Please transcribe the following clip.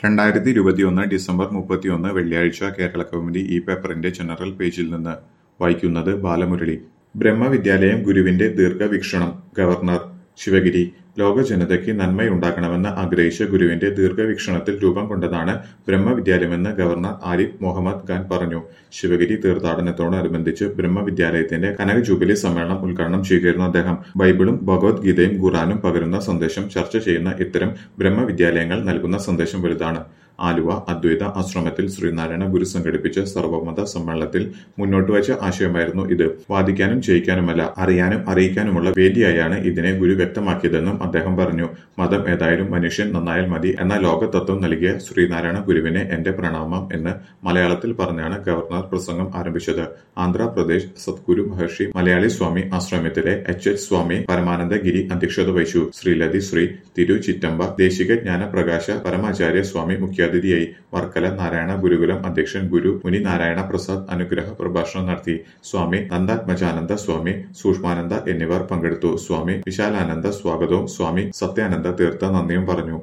രണ്ടായിരത്തി ഇരുപത്തിയൊന്ന് ഡിസംബർ മുപ്പത്തിയൊന്ന് വെള്ളിയാഴ്ച കേരള കൗമുദി ഈ പേപ്പറിന്റെ ജനറൽ പേജിൽ നിന്ന് വായിക്കുന്നത് ബാലമുരളി ബ്രഹ്മവിദ്യാലയം ഗുരുവിന്റെ ദീർഘവീക്ഷണം ഗവർണർ ശിവഗിരി ലോക ജനതയ്ക്ക് നന്മയുണ്ടാകണമെന്ന് ആഗ്രഹിച്ച ഗുരുവിന്റെ ദീർഘവീക്ഷണത്തിൽ രൂപം കൊണ്ടതാണ് ബ്രഹ്മവിദ്യാലയമെന്ന് ഗവർണർ ആരിഫ് മുഹമ്മദ് ഖാൻ പറഞ്ഞു ശിവഗിരി തീർത്ഥാടനത്തോടനുബന്ധിച്ച് ബ്രഹ്മവിദ്യാലയത്തിന്റെ കനക ജൂബിലി സമ്മേളനം ഉദ്ഘാടനം ചെയ്യുകയായിരുന്നു അദ്ദേഹം ബൈബിളും ഭഗവത്ഗീതയും ഖുറാനും പകരുന്ന സന്ദേശം ചർച്ച ചെയ്യുന്ന ഇത്തരം ബ്രഹ്മവിദ്യാലയങ്ങൾ നൽകുന്ന സന്ദേശം വലുതാണ് ആലുവ അദ്വൈത ആശ്രമത്തിൽ ശ്രീനാരായണ ഗുരു സംഘടിപ്പിച്ച സർവമത സമ്മേളനത്തിൽ മുന്നോട്ട് വച്ച ആശയമായിരുന്നു ഇത് വാദിക്കാനും ജയിക്കാനുമല്ല അറിയാനും അറിയിക്കാനുമുള്ള വേദിയായാണ് ഇതിനെ ഗുരു വ്യക്തമാക്കിയതെന്നും അദ്ദേഹം പറഞ്ഞു മതം ഏതായാലും മനുഷ്യൻ നന്നായാൽ മതി എന്ന ലോകതത്വം നൽകിയ ശ്രീനാരായണ ഗുരുവിനെ എന്റെ പ്രണാമം എന്ന് മലയാളത്തിൽ പറഞ്ഞാണ് ഗവർണർ പ്രസംഗം ആരംഭിച്ചത് ആന്ധ്രാപ്രദേശ് സദ്ഗുരു മഹർഷി മലയാളി സ്വാമി ആശ്രമത്തിലെ എച്ച് എച്ച് സ്വാമി പരമാനന്ദ ഗിരി അധ്യക്ഷത വഹിച്ചു ശ്രീലതി ശ്രീ തിരു ചിറ്റമ്പ ദേശിക ജ്ഞാനപ്രകാശ പരമാചാര്യ സ്വാമി മുഖ്യാതിഥിയായി വർക്കല നാരായണ ഗുരുകുലം അധ്യക്ഷൻ ഗുരു മുനി നാരായണ പ്രസാദ് അനുഗ്രഹ പ്രഭാഷണം നടത്തി സ്വാമി നന്ദാത്മജാനന്ദ സ്വാമി സൂക്ഷ്മാനന്ദ എന്നിവർ പങ്കെടുത്തു സ്വാമി വിശാലാനന്ദ സ്വാഗതവും സ്വാമി സത്യാനന്ദ തീർത്ഥ നന്ദിയും പറഞ്ഞു